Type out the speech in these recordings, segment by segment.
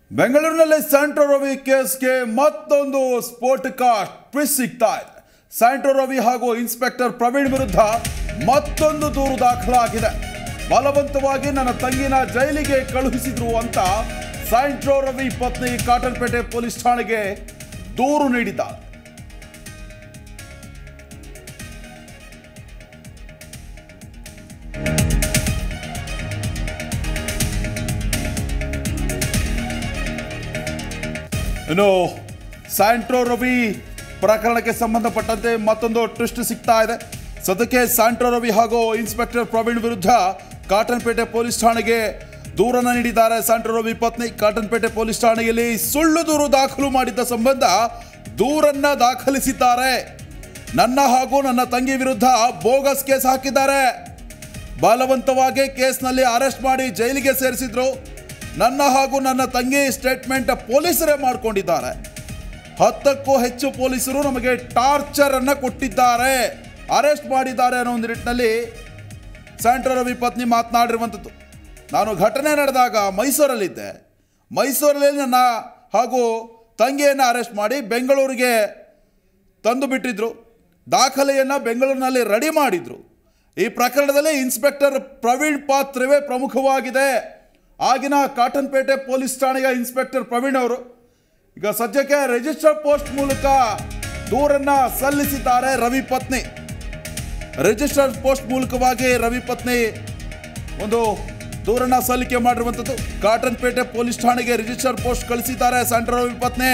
ಬೆಂಗಳೂರಿನಲ್ಲಿ ಸ್ಯಾಂಟ್ರೋ ರವಿ ಕೇಸ್ಗೆ ಮತ್ತೊಂದು ಸ್ಫೋಟಕ ಟ್ವಿಸ್ಟ್ ಸಿಗ್ತಾ ಇದೆ ಸ್ಯಾಂಟ್ರೋ ರವಿ ಹಾಗೂ ಇನ್ಸ್ಪೆಕ್ಟರ್ ಪ್ರವೀಣ್ ವಿರುದ್ಧ ಮತ್ತೊಂದು ದೂರು ದಾಖಲಾಗಿದೆ ಬಲವಂತವಾಗಿ ನನ್ನ ತಂಗಿನ ಜೈಲಿಗೆ ಕಳುಹಿಸಿದ್ರು ಅಂತ ಸ್ಯಾಂಟ್ರೋ ರವಿ ಪತ್ನಿ ಕಾಟನ್ಪೇಟೆ ಪೊಲೀಸ್ ಠಾಣೆಗೆ ದೂರು ನೀಡಿದ್ದಾರೆ ಇನ್ನು ಸ್ಯಾಂಟ್ರೋ ರವಿ ಪ್ರಕರಣಕ್ಕೆ ಸಂಬಂಧಪಟ್ಟಂತೆ ಮತ್ತೊಂದು ಟ್ವಿಸ್ಟ್ ಸಿಗ್ತಾ ಇದೆ ಸದ್ಯಕ್ಕೆ ಸ್ಯಾಂಟ್ರೋ ರವಿ ಹಾಗೂ ಇನ್ಸ್ಪೆಕ್ಟರ್ ಪ್ರವೀಣ್ ವಿರುದ್ಧ ಕಾಟನ್ಪೇಟೆ ಪೊಲೀಸ್ ಠಾಣೆಗೆ ದೂರನ್ನು ನೀಡಿದ್ದಾರೆ ಸ್ಯಾಂಟ್ರೋ ರವಿ ಪತ್ನಿ ಕಾಟನ್ಪೇಟೆ ಪೊಲೀಸ್ ಠಾಣೆಯಲ್ಲಿ ಸುಳ್ಳು ದೂರು ದಾಖಲು ಮಾಡಿದ್ದ ಸಂಬಂಧ ದೂರನ್ನ ದಾಖಲಿಸಿದ್ದಾರೆ ನನ್ನ ಹಾಗೂ ನನ್ನ ತಂಗಿ ವಿರುದ್ಧ ಬೋಗಸ್ ಕೇಸ್ ಹಾಕಿದ್ದಾರೆ ಬಲವಂತವಾಗಿ ಕೇಸ್ನಲ್ಲಿ ಅರೆಸ್ಟ್ ಮಾಡಿ ಜೈಲಿಗೆ ಸೇರಿಸಿದ್ರು ನನ್ನ ಹಾಗೂ ನನ್ನ ತಂಗಿ ಸ್ಟೇಟ್ಮೆಂಟ್ ಪೊಲೀಸರೇ ಮಾಡಿಕೊಂಡಿದ್ದಾರೆ ಹತ್ತಕ್ಕೂ ಹೆಚ್ಚು ಪೊಲೀಸರು ನಮಗೆ ಟಾರ್ಚರ್ ಅನ್ನ ಕೊಟ್ಟಿದ್ದಾರೆ ಅರೆಸ್ಟ್ ಮಾಡಿದ್ದಾರೆ ಅನ್ನೋ ಒಂದು ನಿಟ್ಟಿನಲ್ಲಿ ಸ್ಯಾಂಟ್ರೋ ರವಿ ಪತ್ನಿ ಮಾತನಾಡಿರುವಂಥದ್ದು ನಾನು ಘಟನೆ ನಡೆದಾಗ ಮೈಸೂರಲ್ಲಿದ್ದೆ ಮೈಸೂರಲ್ಲಿ ನನ್ನ ಹಾಗೂ ತಂಗಿಯನ್ನು ಅರೆಸ್ಟ್ ಮಾಡಿ ಬೆಂಗಳೂರಿಗೆ ತಂದು ಬಿಟ್ಟಿದ್ರು ದಾಖಲೆಯನ್ನು ಬೆಂಗಳೂರಿನಲ್ಲಿ ರೆಡಿ ಮಾಡಿದ್ರು ಈ ಪ್ರಕರಣದಲ್ಲಿ ಇನ್ಸ್ಪೆಕ್ಟರ್ ಪ್ರವೀಣ್ ಪಾತ್ರವೇ ಪ್ರಮುಖವಾಗಿದೆ ಆಗಿನ ಕಾಟನ್ಪೇಟೆ ಪೊಲೀಸ್ ಠಾಣೆಯ ಇನ್ಸ್ಪೆಕ್ಟರ್ ಪ್ರವೀಣ್ ಅವರು ಈಗ ಸದ್ಯಕ್ಕೆ ರಿಜಿಸ್ಟರ್ ಪೋಸ್ಟ್ ಮೂಲಕ ದೂರನ್ನ ಸಲ್ಲಿಸಿದ್ದಾರೆ ರವಿ ಪತ್ನಿ ರಿಜಿಸ್ಟರ್ ಪೋಸ್ಟ್ ಮೂಲಕವಾಗಿ ರವಿ ಪತ್ನಿ ಒಂದು ದೂರನ್ನ ಸಲ್ಲಿಕೆ ಮಾಡಿರುವಂಥದ್ದು ಕಾಟನ್ಪೇಟೆ ಪೊಲೀಸ್ ಠಾಣೆಗೆ ರಿಜಿಸ್ಟರ್ ಪೋಸ್ಟ್ ಕಳಿಸಿದ್ದಾರೆ ಸ್ಯಾಂಟ್ರೋ ರವಿ ಪತ್ನಿ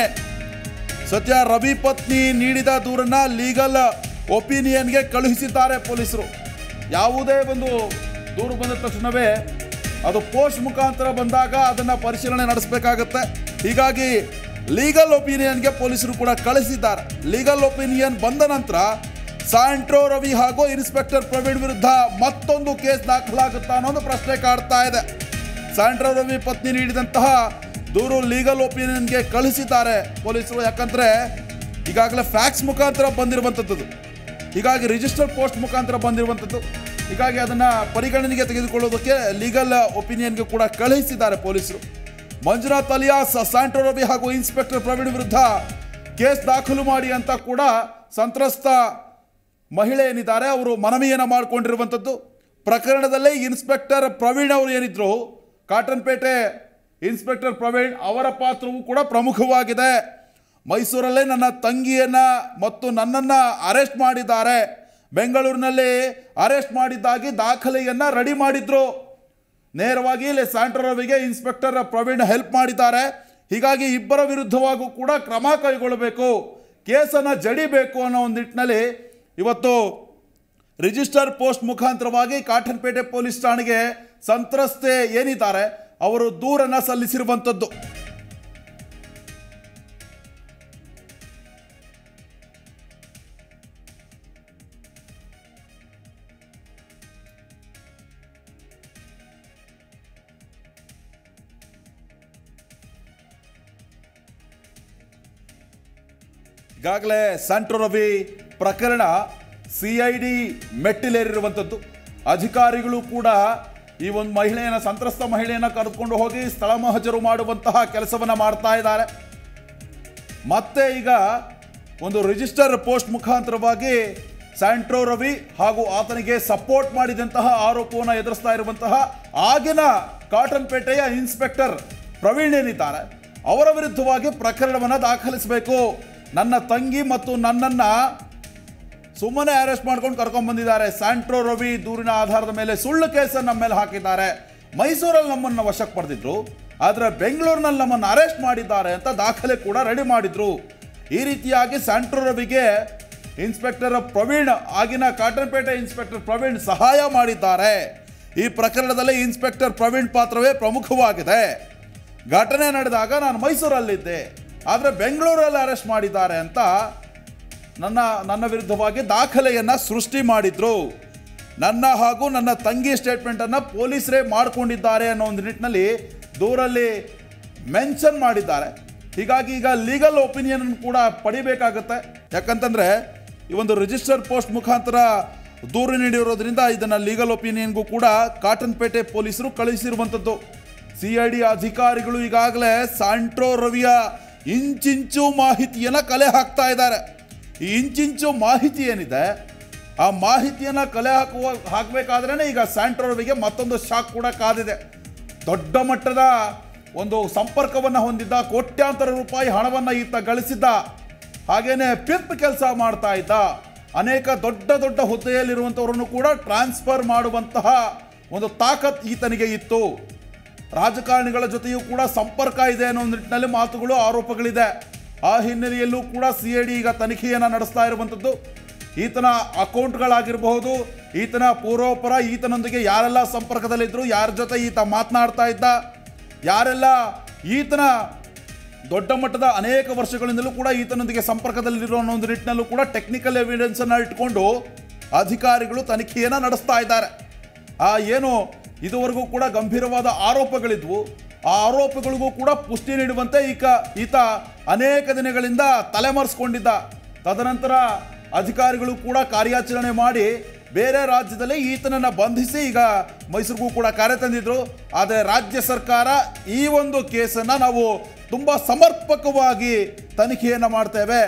ಸದ್ಯ ರವಿ ಪತ್ನಿ ನೀಡಿದ ದೂರನ್ನ ಲೀಗಲ್ ಒಪಿನಿಯನ್ಗೆ ಕಳುಹಿಸಿದ್ದಾರೆ ಪೊಲೀಸರು ಯಾವುದೇ ಒಂದು ದೂರು ಬಂದ ತಕ್ಷಣವೇ ಅದು ಪೋಸ್ಟ್ ಮುಖಾಂತರ ಬಂದಾಗ ಅದನ್ನು ಪರಿಶೀಲನೆ ನಡೆಸಬೇಕಾಗತ್ತೆ ಹೀಗಾಗಿ ಲೀಗಲ್ ಒಪಿನಿಯನ್ಗೆ ಪೊಲೀಸರು ಕೂಡ ಕಳಿಸಿದ್ದಾರೆ ಲೀಗಲ್ ಒಪಿನಿಯನ್ ಬಂದ ನಂತರ ಸ್ಯಾಂಟ್ರೋ ರವಿ ಹಾಗೂ ಇನ್ಸ್ಪೆಕ್ಟರ್ ಪ್ರವೀಣ್ ವಿರುದ್ಧ ಮತ್ತೊಂದು ಕೇಸ್ ದಾಖಲಾಗುತ್ತಾ ಅನ್ನೋದು ಪ್ರಶ್ನೆ ಕಾಡ್ತಾ ಇದೆ ಸ್ಯಾಂಟ್ರೋ ರವಿ ಪತ್ನಿ ನೀಡಿದಂತಹ ದೂರು ಲೀಗಲ್ ಒಪಿನಿಯನ್ಗೆ ಕಳಿಸಿದ್ದಾರೆ ಪೊಲೀಸರು ಯಾಕಂದ್ರೆ ಈಗಾಗಲೇ ಫ್ಯಾಕ್ಸ್ ಮುಖಾಂತರ ಬಂದಿರುವಂಥದ್ದು ಹೀಗಾಗಿ ರಿಜಿಸ್ಟರ್ ಪೋಸ್ಟ್ ಮುಖಾಂತರ ಬಂದಿರುವಂಥದ್ದು ಹೀಗಾಗಿ ಅದನ್ನು ಪರಿಗಣನೆಗೆ ತೆಗೆದುಕೊಳ್ಳೋದಕ್ಕೆ ಲೀಗಲ್ ಒಪಿನಿಯನ್ಗೆ ಕೂಡ ಕಳುಹಿಸಿದ್ದಾರೆ ಪೊಲೀಸರು ಮಂಜುನಾಥ್ ಅಲಿಯಾಸ್ ಸ್ಯಾಂಟ್ರೋ ರವಿ ಹಾಗೂ ಇನ್ಸ್ಪೆಕ್ಟರ್ ಪ್ರವೀಣ್ ವಿರುದ್ಧ ಕೇಸ್ ದಾಖಲು ಮಾಡಿ ಅಂತ ಕೂಡ ಸಂತ್ರಸ್ತ ಮಹಿಳೆ ಏನಿದ್ದಾರೆ ಅವರು ಮನವಿಯನ್ನು ಮಾಡಿಕೊಂಡಿರುವಂಥದ್ದು ಪ್ರಕರಣದಲ್ಲೇ ಇನ್ಸ್ಪೆಕ್ಟರ್ ಪ್ರವೀಣ್ ಅವರು ಏನಿದ್ರು ಕಾಟನ್ಪೇಟೆ ಇನ್ಸ್ಪೆಕ್ಟರ್ ಪ್ರವೀಣ್ ಅವರ ಪಾತ್ರವೂ ಕೂಡ ಪ್ರಮುಖವಾಗಿದೆ ಮೈಸೂರಲ್ಲೇ ನನ್ನ ತಂಗಿಯನ್ನ ಮತ್ತು ನನ್ನನ್ನು ಅರೆಸ್ಟ್ ಮಾಡಿದ್ದಾರೆ ಬೆಂಗಳೂರಿನಲ್ಲಿ ಅರೆಸ್ಟ್ ಮಾಡಿದ್ದಾಗಿ ದಾಖಲೆಯನ್ನು ರೆಡಿ ಮಾಡಿದ್ರು ನೇರವಾಗಿ ಇಲ್ಲಿ ಸ್ಯಾಂಟ್ರೋ ರವಿಗೆ ಇನ್ಸ್ಪೆಕ್ಟರ್ ಪ್ರವೀಣ್ ಹೆಲ್ಪ್ ಮಾಡಿದ್ದಾರೆ ಹೀಗಾಗಿ ಇಬ್ಬರ ವಿರುದ್ಧವಾಗೂ ಕೂಡ ಕ್ರಮ ಕೈಗೊಳ್ಳಬೇಕು ಕೇಸನ್ನು ಜಡಿಬೇಕು ಅನ್ನೋ ಒಂದು ನಿಟ್ಟಿನಲ್ಲಿ ಇವತ್ತು ರಿಜಿಸ್ಟರ್ ಪೋಸ್ಟ್ ಮುಖಾಂತರವಾಗಿ ಕಾಟನ್ಪೇಟೆ ಪೊಲೀಸ್ ಠಾಣೆಗೆ ಸಂತ್ರಸ್ತೆ ಏನಿದ್ದಾರೆ ಅವರು ದೂರನ್ನು ಸಲ್ಲಿಸಿರುವಂಥದ್ದು ಈಗಾಗಲೇ ಸ್ಯಾಂಟ್ರೋ ರವಿ ಪ್ರಕರಣ ಸಿ ಐ ಡಿ ಮೆಟ್ಟಿಲೇರಿರುವಂಥದ್ದು ಅಧಿಕಾರಿಗಳು ಕೂಡ ಈ ಒಂದು ಮಹಿಳೆಯನ್ನ ಸಂತ್ರಸ್ತ ಮಹಿಳೆಯನ್ನ ಕರೆದುಕೊಂಡು ಹೋಗಿ ಸ್ಥಳ ಮಹಜರು ಮಾಡುವಂತಹ ಕೆಲಸವನ್ನು ಮಾಡ್ತಾ ಇದ್ದಾರೆ ಮತ್ತೆ ಈಗ ಒಂದು ರಿಜಿಸ್ಟರ್ ಪೋಸ್ಟ್ ಮುಖಾಂತರವಾಗಿ ಸ್ಯಾಂಟ್ರೋ ರವಿ ಹಾಗೂ ಆತನಿಗೆ ಸಪೋರ್ಟ್ ಮಾಡಿದಂತಹ ಆರೋಪವನ್ನು ಎದುರಿಸ್ತಾ ಇರುವಂತಹ ಆಗಿನ ಕಾಟನ್ಪೇಟೆಯ ಇನ್ಸ್ಪೆಕ್ಟರ್ ಪ್ರವೀಣ್ ಏನಿದ್ದಾರೆ ಅವರ ವಿರುದ್ಧವಾಗಿ ಪ್ರಕರಣವನ್ನು ದಾಖಲಿಸಬೇಕು ನನ್ನ ತಂಗಿ ಮತ್ತು ನನ್ನನ್ನು ಸುಮ್ಮನೆ ಅರೆಸ್ಟ್ ಮಾಡ್ಕೊಂಡು ಕರ್ಕೊಂಡ್ ಬಂದಿದ್ದಾರೆ ಸ್ಯಾಂಟ್ರೋ ರವಿ ದೂರಿನ ಆಧಾರದ ಮೇಲೆ ಸುಳ್ಳು ಕೇಸನ್ನು ನಮ್ಮ ಮೇಲೆ ಹಾಕಿದ್ದಾರೆ ಮೈಸೂರಲ್ಲಿ ನಮ್ಮನ್ನು ವಶಕ್ಕೆ ಪಡೆದಿದ್ರು ಆದರೆ ಬೆಂಗಳೂರಿನಲ್ಲಿ ನಮ್ಮನ್ನು ಅರೆಸ್ಟ್ ಮಾಡಿದ್ದಾರೆ ಅಂತ ದಾಖಲೆ ಕೂಡ ರೆಡಿ ಮಾಡಿದ್ರು ಈ ರೀತಿಯಾಗಿ ಸ್ಯಾಂಟ್ರೋ ರವಿಗೆ ಇನ್ಸ್ಪೆಕ್ಟರ್ ಪ್ರವೀಣ್ ಆಗಿನ ಕಾಟನ್ಪೇಟೆ ಇನ್ಸ್ಪೆಕ್ಟರ್ ಪ್ರವೀಣ್ ಸಹಾಯ ಮಾಡಿದ್ದಾರೆ ಈ ಪ್ರಕರಣದಲ್ಲಿ ಇನ್ಸ್ಪೆಕ್ಟರ್ ಪ್ರವೀಣ್ ಪಾತ್ರವೇ ಪ್ರಮುಖವಾಗಿದೆ ಘಟನೆ ನಡೆದಾಗ ನಾನು ಮೈಸೂರಲ್ಲಿದ್ದೆ ಆದರೆ ಬೆಂಗಳೂರಲ್ಲಿ ಅರೆಸ್ಟ್ ಮಾಡಿದ್ದಾರೆ ಅಂತ ನನ್ನ ನನ್ನ ವಿರುದ್ಧವಾಗಿ ದಾಖಲೆಯನ್ನು ಸೃಷ್ಟಿ ಮಾಡಿದ್ರು ನನ್ನ ಹಾಗೂ ನನ್ನ ತಂಗಿ ಸ್ಟೇಟ್ಮೆಂಟನ್ನು ಪೊಲೀಸರೇ ಮಾಡಿಕೊಂಡಿದ್ದಾರೆ ಅನ್ನೋ ಒಂದು ನಿಟ್ಟಿನಲ್ಲಿ ದೂರಲ್ಲಿ ಮೆನ್ಷನ್ ಮಾಡಿದ್ದಾರೆ ಹೀಗಾಗಿ ಈಗ ಲೀಗಲ್ ಒಪಿನಿಯನ್ ಕೂಡ ಪಡಿಬೇಕಾಗತ್ತೆ ಯಾಕಂತಂದರೆ ಈ ಒಂದು ರಿಜಿಸ್ಟರ್ ಪೋಸ್ಟ್ ಮುಖಾಂತರ ದೂರು ನೀಡಿರೋದ್ರಿಂದ ಇದನ್ನು ಲೀಗಲ್ ಒಪಿನಿಯನ್ಗೂ ಕೂಡ ಕಾಟನ್ಪೇಟೆ ಪೊಲೀಸರು ಕಳುಹಿಸಿರುವಂಥದ್ದು ಸಿ ಐ ಡಿ ಅಧಿಕಾರಿಗಳು ಈಗಾಗಲೇ ಸ್ಯಾಂಟ್ರೋ ರವಿಯ ಇಂಚಿಂಚು ಮಾಹಿತಿಯನ್ನ ಕಲೆ ಹಾಕ್ತಾ ಇದ್ದಾರೆ ಈ ಇಂಚಿಂಚು ಮಾಹಿತಿ ಏನಿದೆ ಆ ಮಾಹಿತಿಯನ್ನ ಕಲೆ ಹಾಕುವ ಹಾಕಬೇಕಾದ್ರೇ ಈಗ ಸ್ಯಾಂಟ್ರೋ ರವಿಗೆ ಮತ್ತೊಂದು ಶಾಕ್ ಕೂಡ ಕಾದಿದೆ ದೊಡ್ಡ ಮಟ್ಟದ ಒಂದು ಸಂಪರ್ಕವನ್ನು ಹೊಂದಿದ್ದ ಕೋಟ್ಯಾಂತರ ರೂಪಾಯಿ ಹಣವನ್ನು ಈತ ಗಳಿಸಿದ್ದ ಹಾಗೇನೆ ಪಿಪ್ ಕೆಲಸ ಮಾಡ್ತಾ ಇದ್ದ ಅನೇಕ ದೊಡ್ಡ ದೊಡ್ಡ ಹುದ್ದೆಯಲ್ಲಿರುವಂಥವರನ್ನು ಕೂಡ ಟ್ರಾನ್ಸ್ಫರ್ ಮಾಡುವಂತಹ ಒಂದು ತಾಕತ್ ಈತನಿಗೆ ಇತ್ತು ರಾಜಕಾರಣಿಗಳ ಜೊತೆಯೂ ಕೂಡ ಸಂಪರ್ಕ ಇದೆ ಅನ್ನೋ ನಿಟ್ಟಿನಲ್ಲಿ ಮಾತುಗಳು ಆರೋಪಗಳಿದೆ ಆ ಹಿನ್ನೆಲೆಯಲ್ಲೂ ಕೂಡ ಸಿ ಐ ಡಿ ಈಗ ತನಿಖೆಯನ್ನು ನಡೆಸ್ತಾ ಇರುವಂಥದ್ದು ಈತನ ಅಕೌಂಟ್ಗಳಾಗಿರಬಹುದು ಈತನ ಪೂರ್ವಪರ ಈತನೊಂದಿಗೆ ಯಾರೆಲ್ಲ ಸಂಪರ್ಕದಲ್ಲಿದ್ದರು ಯಾರ ಜೊತೆ ಈತ ಮಾತನಾಡ್ತಾ ಇದ್ದ ಯಾರೆಲ್ಲ ಈತನ ದೊಡ್ಡ ಮಟ್ಟದ ಅನೇಕ ವರ್ಷಗಳಿಂದಲೂ ಕೂಡ ಈತನೊಂದಿಗೆ ಸಂಪರ್ಕದಲ್ಲಿರೋ ಅನ್ನೋ ಒಂದು ನಿಟ್ಟಿನಲ್ಲೂ ಕೂಡ ಟೆಕ್ನಿಕಲ್ ಎವಿಡೆನ್ಸ್ ಅನ್ನ ಇಟ್ಕೊಂಡು ಅಧಿಕಾರಿಗಳು ತನಿಖೆಯನ್ನು ನಡೆಸ್ತಾ ಇದ್ದಾರೆ ಆ ಏನು ಇದುವರೆಗೂ ಕೂಡ ಗಂಭೀರವಾದ ಆರೋಪಗಳಿದ್ವು ಆ ಆರೋಪಗಳಿಗೂ ಕೂಡ ಪುಷ್ಟಿ ನೀಡುವಂತೆ ಈಕ ಈತ ಅನೇಕ ದಿನಗಳಿಂದ ತಲೆಮರೆಸ್ಕೊಂಡಿದ್ದ ತದನಂತರ ಅಧಿಕಾರಿಗಳು ಕೂಡ ಕಾರ್ಯಾಚರಣೆ ಮಾಡಿ ಬೇರೆ ರಾಜ್ಯದಲ್ಲಿ ಈತನನ್ನ ಬಂಧಿಸಿ ಈಗ ಮೈಸೂರಿಗೂ ಕೂಡ ಕರೆ ತಂದಿದ್ರು ಆದರೆ ರಾಜ್ಯ ಸರ್ಕಾರ ಈ ಒಂದು ಕೇಸನ್ನು ನಾವು ತುಂಬ ಸಮರ್ಪಕವಾಗಿ ತನಿಖೆಯನ್ನು ಮಾಡ್ತೇವೆ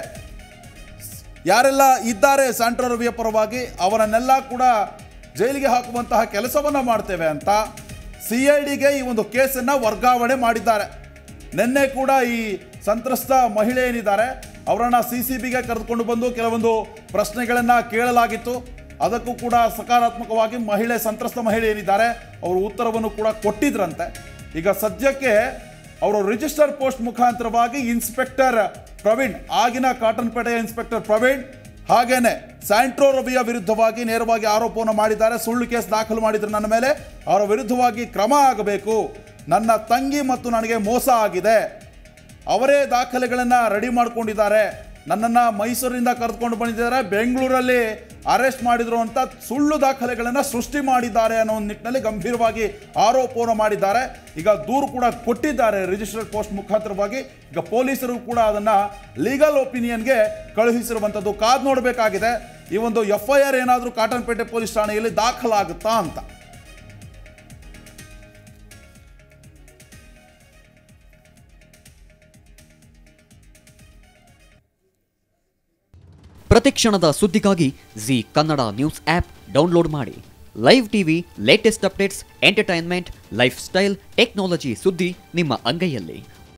ಯಾರೆಲ್ಲ ಇದ್ದಾರೆ ಸ್ಯಾಂಟ್ರೋ ರವಿಯ ಪರವಾಗಿ ಅವರನ್ನೆಲ್ಲ ಕೂಡ ಜೈಲಿಗೆ ಹಾಕುವಂತಹ ಕೆಲಸವನ್ನು ಮಾಡ್ತೇವೆ ಅಂತ ಸಿ ಐ ಡಿಗೆ ಈ ಒಂದು ಕೇಸನ್ನು ವರ್ಗಾವಣೆ ಮಾಡಿದ್ದಾರೆ ನಿನ್ನೆ ಕೂಡ ಈ ಸಂತ್ರಸ್ತ ಮಹಿಳೆ ಏನಿದ್ದಾರೆ ಅವರನ್ನು ಸಿ ಸಿ ಬಿಗೆ ಕರೆದುಕೊಂಡು ಬಂದು ಕೆಲವೊಂದು ಪ್ರಶ್ನೆಗಳನ್ನು ಕೇಳಲಾಗಿತ್ತು ಅದಕ್ಕೂ ಕೂಡ ಸಕಾರಾತ್ಮಕವಾಗಿ ಮಹಿಳೆ ಸಂತ್ರಸ್ತ ಮಹಿಳೆ ಏನಿದ್ದಾರೆ ಅವರು ಉತ್ತರವನ್ನು ಕೂಡ ಕೊಟ್ಟಿದ್ರಂತೆ ಈಗ ಸದ್ಯಕ್ಕೆ ಅವರು ರಿಜಿಸ್ಟರ್ ಪೋಸ್ಟ್ ಮುಖಾಂತರವಾಗಿ ಇನ್ಸ್ಪೆಕ್ಟರ್ ಪ್ರವೀಣ್ ಆಗಿನ ಕಾಟನ್ಪೇಟೆಯ ಇನ್ಸ್ಪೆಕ್ಟರ್ ಪ್ರವೀಣ್ ಹಾಗೇನೆ ಸ್ಯಾಂಟ್ರೋ ರವಿಯ ವಿರುದ್ಧವಾಗಿ ನೇರವಾಗಿ ಆರೋಪವನ್ನು ಮಾಡಿದ್ದಾರೆ ಸುಳ್ಳು ಕೇಸ್ ದಾಖಲು ಮಾಡಿದ್ರು ನನ್ನ ಮೇಲೆ ಅವರ ವಿರುದ್ಧವಾಗಿ ಕ್ರಮ ಆಗಬೇಕು ನನ್ನ ತಂಗಿ ಮತ್ತು ನನಗೆ ಮೋಸ ಆಗಿದೆ ಅವರೇ ದಾಖಲೆಗಳನ್ನು ರೆಡಿ ಮಾಡ್ಕೊಂಡಿದ್ದಾರೆ ನನ್ನನ್ನು ಮೈಸೂರಿನಿಂದ ಕರೆದುಕೊಂಡು ಬಂದಿದ್ದಾರೆ ಬೆಂಗಳೂರಲ್ಲಿ ಅರೆಸ್ಟ್ ಮಾಡಿದ್ರು ಅಂತ ಸುಳ್ಳು ದಾಖಲೆಗಳನ್ನು ಸೃಷ್ಟಿ ಮಾಡಿದ್ದಾರೆ ಅನ್ನೋ ಒಂದು ನಿಟ್ಟಿನಲ್ಲಿ ಗಂಭೀರವಾಗಿ ಆರೋಪವನ್ನು ಮಾಡಿದ್ದಾರೆ ಈಗ ದೂರು ಕೂಡ ಕೊಟ್ಟಿದ್ದಾರೆ ರಿಜಿಸ್ಟರ್ಡ್ ಪೋಸ್ಟ್ ಮುಖಾಂತರವಾಗಿ ಈಗ ಪೊಲೀಸರು ಕೂಡ ಅದನ್ನು ಲೀಗಲ್ ಒಪಿನಿಯನ್ಗೆ ಕಳುಹಿಸಿರುವಂಥದ್ದು ಕಾದು ನೋಡಬೇಕಾಗಿದೆ ಈ ಒಂದು ಎಫ್ ಐ ಆರ್ ಏನಾದರೂ ಕಾಟನ್ಪೇಟೆ ಪೊಲೀಸ್ ಠಾಣೆಯಲ್ಲಿ ದಾಖಲಾಗುತ್ತಾ ಅಂತ ಪ್ರತಿಕ್ಷಣದ ಸುದ್ದಿಗಾಗಿ Zee Kannada news app download ಮಾಡಿ live TV latest updates entertainment lifestyle technology ಸುದ್ದಿ ನಿಮ್ಮ ಅಂಗೈಯಲ್ಲಿ